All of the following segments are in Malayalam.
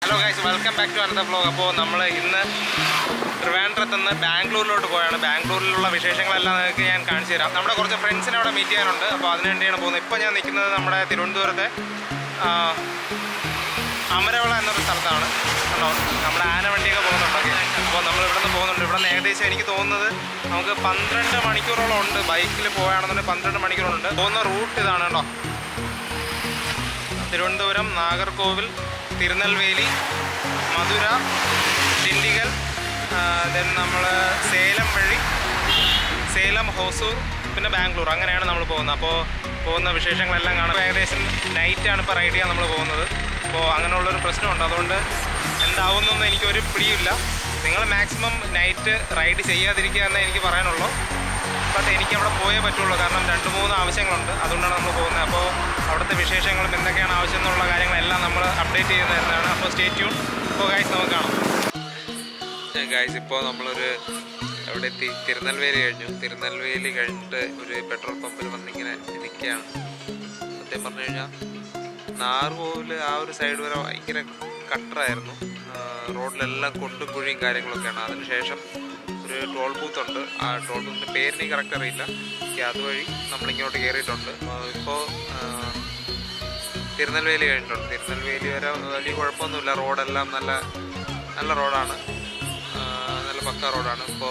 hello guys welcome back to another vlog അപ്പോൾ നമ്മൾ ഇന്ന് ട്രിവാൻഡ്രത്ത് നിന്ന് ബാംഗ്ലൂരിലോട്ട് പോയാണ് ബാംഗ്ലൂരിലുള്ള വിശേഷങ്ങളെല്ലാം നിങ്ങൾക്ക് ഞാൻ കാണിച്ചു തരാം നമ്മുടെ കുറച്ച് ഫ്രണ്ട്സിനെ അവിടെ മീറ്റ് ചെയ്യാനുണ്ട് അപ്പോൾ അതിനു വേണ്ടിയാണ് പോകുന്നത് ഇപ്പോൾ ഞാൻ നിൽക്കുന്നത് നമ്മുടെ തിരുവനന്തപുരത്തെ ആ, അമരവള എന്നൊരു സ്ഥലത്താണ് കണ്ടോ നമ്മുടെ ആന വണ്ടിയൊക്കെ പോകുന്നുണ്ട് അപ്പോൾ നമ്മൾ ഇവിടെ നിന്ന് പോകുന്നുണ്ട് ഇവിടെ നിന്ന് ഏകദേശം എനിക്ക് തോന്നുന്നത് നമുക്ക് പന്ത്രണ്ട് മണിക്കൂറോളം ഉണ്ട് ബൈക്കിൽ പോവുകയാണെന്നുണ്ടെങ്കിൽ പന്ത്രണ്ട് മണിക്കൂറുണ്ട് പോകുന്ന റൂട്ട് ഇതാണ് കേട്ടോ തിരുവനന്തപുരം നാഗർകോവിൽ തിരുനെൽവേലി മധുര ഡിണ്ടിഗൽ ദെൻ നമ്മൾ സേലം വഴി സേലം ഹോസൂർ പിന്നെ ബാംഗ്ലൂർ അങ്ങനെയാണ് നമ്മൾ പോകുന്നത് അപ്പോൾ പോകുന്ന വിശേഷങ്ങളെല്ലാം കാണാം ഏകദേശം നൈറ്റാണ് ഇപ്പോൾ റൈഡ് ചെയ്യാൻ നമ്മൾ പോകുന്നത് അപ്പോൾ അങ്ങനെയുള്ളൊരു പ്രശ്നമുണ്ട് അതുകൊണ്ട് എന്താവുന്നൊന്നും എനിക്കൊരു പിടിയില്ല നിങ്ങൾ മാക്സിമം നൈറ്റ് റൈഡ് ചെയ്യാതിരിക്കുക എന്നേ എനിക്ക് പറയാനുള്ളൂ ബട്ട് എനിക്ക് അവിടെ പോയേ പറ്റുള്ളൂ കാരണം രണ്ട് മൂന്ന് ആവശ്യങ്ങളുണ്ട് അതുകൊണ്ടാണ് നമ്മൾ പോകുന്നത് അപ്പോൾ അവിടുത്തെ വിശേഷങ്ങളും എന്തൊക്കെയാണ് ആവശ്യം എന്നുള്ള കാര്യങ്ങളെല്ലാം നമ്മൾ അപ്ഡേറ്റ് ചെയ്ത് തരുന്നതാണ് അപ്പോൾ സ്റ്റേ ട്യൂൺ അപ്പോൾ ഗൈസ് നമുക്ക് കാണാം ഗൈസ് ഇപ്പോൾ നമ്മളൊരു എവിടെ എത്തി തിരുനെൽവേലി കഴിഞ്ഞു തിരുനെൽവേലി കഴിഞ്ഞിട്ട് ഒരു പെട്രോൾ പമ്പിൽ വന്നിങ്ങനെ നിൽക്കുകയാണ് സത്യം പറഞ്ഞു കഴിഞ്ഞാൽ നാർകോവിൽ ആ ഒരു സൈഡ് വരെ ഭയങ്കര കട്ടറായിരുന്നു റോഡിലെല്ലാം കുണ്ടും കുഴിയും കാര്യങ്ങളൊക്കെയാണ് അതിനുശേഷം ഒരു ടോൾ ബൂത്ത് ഉണ്ട് ആ ടോൾ ബൂത്തിൻ്റെ പേരിന് കറക്റ്റ് അറിയില്ല എനിക്ക് അതുവഴി നമ്മളിങ്ങോട്ട് കയറിയിട്ടുണ്ട് ഇപ്പോൾ തിരുനെൽവേലി കഴിഞ്ഞിട്ടുണ്ട് തിരുനെൽവേലി വരെ വലിയ കുഴപ്പമൊന്നുമില്ല റോഡെല്ലാം നല്ല നല്ല റോഡാണ് ആ, നല്ല പക്ക റോഡാണ് ഇപ്പോൾ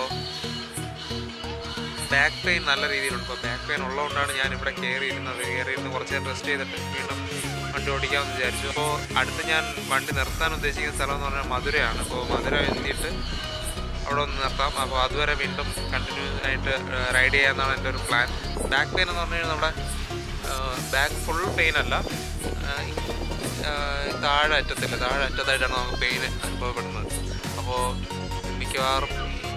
ബാക്ക് പെയിൻ നല്ല രീതിയിലുണ്ട് ഇപ്പോൾ ബാക്ക് പെയിൻ ഉള്ളതുകൊണ്ടാണ് ഞാൻ ഇവിടെ കയറി ഇരുന്നത് കയറി ഇരുന്ന് കുറച്ച് നേരം റെസ്റ്റ് ചെയ്തിട്ട് വീണ്ടും വണ്ടി ഓടിക്കാമെന്ന് വിചാരിച്ചു അപ്പോൾ അടുത്ത് ഞാൻ വണ്ടി നിർത്താൻ ഉദ്ദേശിക്കുന്ന സ്ഥലം എന്ന് പറഞ്ഞാൽ മധുരയാണ് അപ്പോൾ മധുര എത്തിയിട്ട് അവിടെ ഒന്ന് നിർത്താം അപ്പോൾ അതുവരെ വീണ്ടും കണ്ടിന്യൂ ആയിട്ട് റൈഡ് ചെയ്യാമെന്നാണ് എൻ്റെ ഒരു പ്ലാൻ ബാക്ക് പെയിൻ എന്ന് പറഞ്ഞു കഴിഞ്ഞാൽ നമ്മുടെ ബാക്ക് ഫുൾ പെയിൻ അല്ല ആ, ഈ, ആ, താഴെ അറ്റത്തില്ല താഴെ അറ്റത്തായിട്ടാണ് നമുക്ക് പെയിൻ അനുഭവപ്പെടുന്നത് അപ്പോൾ മിക്കവാറും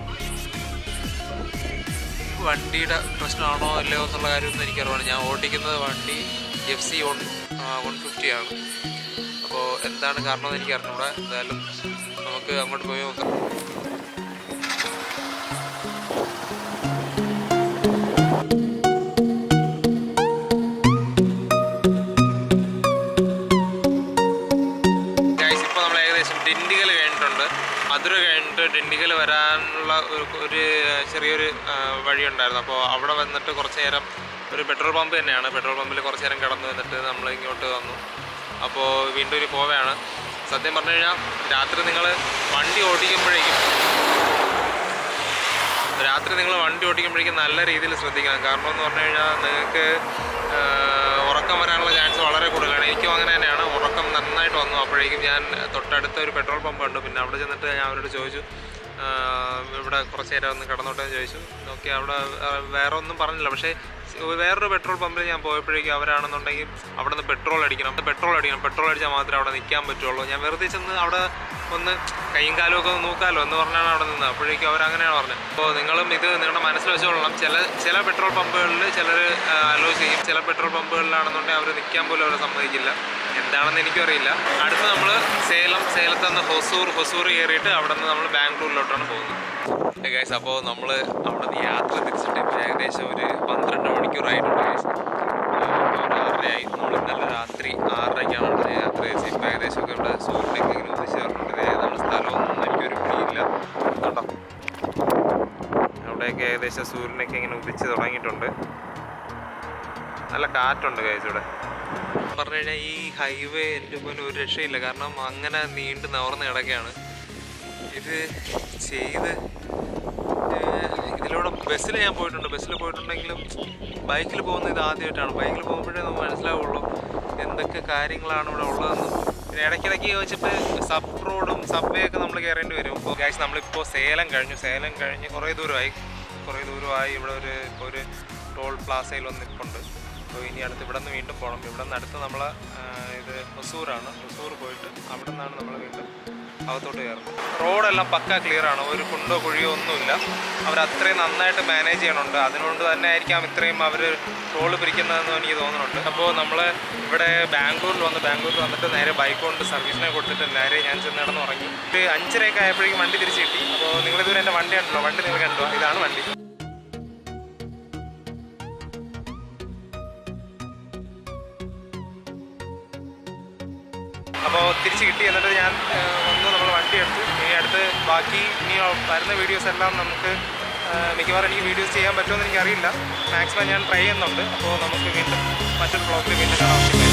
വണ്ടിയുടെ പ്രശ്നമാണോ അല്ലയോ എന്നുള്ള കാര്യമൊന്നും എനിക്കറിയാം ഞാൻ ഓടിക്കുന്നത് വണ്ടി F C one one fifty ആണ് അപ്പോൾ എന്താണ് കാരണമെന്ന് എനിക്ക് അറിഞ്ഞൂടാ എന്തായാലും നമുക്ക് അങ്ങോട്ട് പോയി നോക്കാം ഗൈസ് ഇപ്പോൾ നമ്മൾ ഏകദേശം ഡിണ്ടിഗൽ കഴിഞ്ഞിട്ടുണ്ട് മധുര കഴിഞ്ഞിട്ട് ഡിണ്ടിഗൽ വരാനുള്ള ഒരു ഒരു ചെറിയൊരു ആ, വഴിയുണ്ടായിരുന്നു അപ്പോൾ അവിടെ വന്നിട്ട് കുറച്ച് നേരം ഒരു പെട്രോൾ പമ്പ് തന്നെയാണ് പെട്രോൾ പമ്പിൽ കുറച്ച് നേരം കടന്നു വന്നിട്ട് നമ്മൾ ഇങ്ങോട്ട് വന്നു അപ്പോൾ വീണ്ടും ഒരു പോവുകയാണ് സത്യം പറഞ്ഞു കഴിഞ്ഞാൽ രാത്രി നിങ്ങൾ വണ്ടി ഓടിക്കുമ്പോഴേക്കും രാത്രി നിങ്ങൾ വണ്ടി ഓടിക്കുമ്പോഴേക്കും നല്ല രീതിയിൽ ശ്രദ്ധിക്കണം കാരണം എന്ന് പറഞ്ഞു കഴിഞ്ഞാൽ നിങ്ങൾക്ക് ആഹ്, ഉറക്കം വരാനുള്ള ചാൻസ് വളരെ കൂടുതലാണ് എനിക്കും അങ്ങനെ തന്നെയാണ് ഉറക്കം നന്നായിട്ട് വന്നു അപ്പോഴേക്കും ഞാൻ തൊട്ടടുത്ത ഒരു പെട്രോൾ പമ്പ് ഉണ്ട് പിന്നെ അവിടെ ചെന്നിട്ട് ഞാൻ അവരോട് ചോദിച്ചു ആഹ്, ഇവിടെ കുറച്ച് നേരം ഒന്ന് കടന്നോട്ടെ എന്ന് ചോദിച്ചു ഓക്കെ അവിടെ ആഹ്, വേറെ ഒന്നും പറഞ്ഞില്ല പക്ഷേ വേറൊരു പെട്രോൾ പമ്പിൽ ഞാൻ പോയപ്പോഴേക്കും അവരാണെന്നുണ്ടെങ്കിൽ അവിടെ നിന്ന് പെട്രോൾ അടിക്കണം പെട്രോൾ അടിക്കണം പെട്രോൾ അടിച്ചാൽ മാത്രമേ അവിടെ നിൽക്കാൻ പറ്റുള്ളൂ ഞാൻ വെറുതെ ചെന്ന് അവിടെ ഒന്ന് കൈയും കാലും ഒക്കെ ഒന്ന് നോക്കാമല്ലോ എന്ന് പറഞ്ഞാണ് അവിടെ നിന്ന് അപ്പോഴേക്കും അവർ അങ്ങനെയാണ് പറഞ്ഞത് അപ്പോൾ നിങ്ങളും ഇത് നിങ്ങളുടെ മനസ്സിൽ വെച്ചോളണം ചില ചില പെട്രോൾ പമ്പുകളിൽ ചിലർ അലോ ചെയ്യും ചില പെട്രോൾ പമ്പുകളിലാണെന്നുണ്ടെങ്കിൽ അവർ നിൽക്കാൻ പോലും അവർ സമ്മതിക്കില്ല എന്താണെന്ന് എനിക്കും അറിയില്ല അടുത്ത് നമ്മൾ സേലം സേലത്ത് നിന്ന് ഹൊസൂർ ഹൊസൂർ കയറിയിട്ട് അവിടെ നിന്ന് നമ്മൾ ബാംഗ്ലൂരിലോട്ടാണ് പോകുന്നത് ഗൈസ് അപ്പോൾ നമ്മൾ അവിടെ നിന്ന് യാത്ര തിരിച്ചിട്ട് ഇപ്പോൾ ഏകദേശം ഒരു പന്ത്രണ്ട് മണിക്കൂറായിട്ടുണ്ട് ഗൈസ് ആറരയായി നമ്മൾ ഇന്നലെ രാത്രി ആറരയ്ക്കാണ് അവിടെ യാത്ര തിരിച്ചത് ഇപ്പോൾ ഏകദേശം ഒക്കെ ഇവിടെ സൂര്യനൊക്കെ ഇങ്ങനെ ഉദിച്ച് പറഞ്ഞിട്ട് ഏതാണ് സ്ഥലമൊന്നും എനിക്കൊരു പിടിയില്ല കേട്ടോ അവിടെയൊക്കെ ഏകദേശം സൂര്യനൊക്കെ ഇങ്ങനെ ഉദിച്ച് തുടങ്ങിയിട്ടുണ്ട് നല്ല കാറ്റുണ്ട് ഗൈസ് ഇവിടെ പറഞ്ഞു കഴിഞ്ഞാൽ ഈ ഹൈവേ എൻ്റെ പോലെ ഒരു രക്ഷയില്ല കാരണം അങ്ങനെ നീണ്ട് നിവർന്ന് കിടക്കുകയാണ് ഇത് ചെയ്ത് ഏഹ്, ഇതിലൂടെ ബസ്സിൽ ഞാൻ പോയിട്ടുണ്ട് ബസ്സിൽ പോയിട്ടുണ്ടെങ്കിലും ബൈക്കിൽ പോകുന്നത് ഇത് ആദ്യമായിട്ടാണ് ബൈക്കിൽ പോകുമ്പോഴേ നമുക്ക് മനസ്സിലാവുള്ളൂ എന്തൊക്കെ കാര്യങ്ങളാണ് ഇവിടെ ഉള്ളതെന്ന് പിന്നെ ഇടയ്ക്കിടയ്ക്ക് വെച്ചിട്ട് സബ് റോഡും സബ്വേ ഒക്കെ നമ്മൾ കയറേണ്ടി വരും ഇപ്പോൾ ഗൈസ് നമ്മളിപ്പോൾ സേലം കഴിഞ്ഞു സേലം കഴിഞ്ഞ് കുറേ ദൂരമായി കുറേ ദൂരമായി ഇവിടെ ഒരു ഇപ്പോൾ ഒരു ടോൾ പ്ലാസയിൽ ഒന്ന് നിൽപ്പുണ്ട് അപ്പോൾ ഇനി അടുത്ത് ഇവിടെ നിന്ന് വീണ്ടും പോകണം ഇവിടെ നിന്ന് അടുത്ത് നമ്മൾ ഇത് ഹൊസൂറാണ് ഹൊസൂർ പോയിട്ട് അവിടെ നിന്നാണ് നമ്മൾ വീണ്ടും അകത്തോട്ട് കയറുന്നത് റോഡെല്ലാം പക്ക ക്ലിയർ ആണ് ഒരു കുണ്ടോ കുഴിയോ ഒന്നുമില്ല അവർ അത്രയും നന്നായിട്ട് മാനേജ് ചെയ്യണുണ്ട് അതുകൊണ്ട് തന്നെ ആയിരിക്കാം ഇത്രയും അവർ ടോള് പിരിക്കുന്നതെന്ന് എനിക്ക് തോന്നുന്നുണ്ട് അപ്പോൾ നമ്മൾ ഇവിടെ ബാംഗ്ലൂരിൽ വന്ന് ബാംഗ്ലൂരിൽ വന്നിട്ട് നേരെ ബൈക്ക് കൊണ്ട് സർവീസിനെ കൊടുത്തിട്ട് നേരെ ഞാൻ ചെന്ന് കിടന്ന് ഉറങ്ങി ഒരു അഞ്ചരയൊക്കെ ആയപ്പോഴേക്കും വണ്ടി തിരിച്ച് കിട്ടി അപ്പോൾ നിങ്ങളിതുവരെ എൻ്റെ വണ്ടി കണ്ടല്ലോ വണ്ടി നിങ്ങൾ കണ്ടോ ഇതാണ് വണ്ടി അപ്പോൾ തിരിച്ച് കിട്ടി എന്നിട്ട് ഞാൻ ആ, ബാക്കി ഇനി വരുന്ന വീഡിയോസ് എല്ലാം നമുക്ക് ആ, മിക്കവാറും എനിക്ക് വീഡിയോസ് ചെയ്യാൻ പറ്റുമെന്ന് എനിക്കറിയില്ല മാക്സിമം ഞാൻ ട്രൈ ചെയ്യുന്നുണ്ട് അപ്പോൾ നമുക്ക് വീണ്ടും മറ്റൊരു ബ്ലോഗിൽ വീണ്ടും കാണാം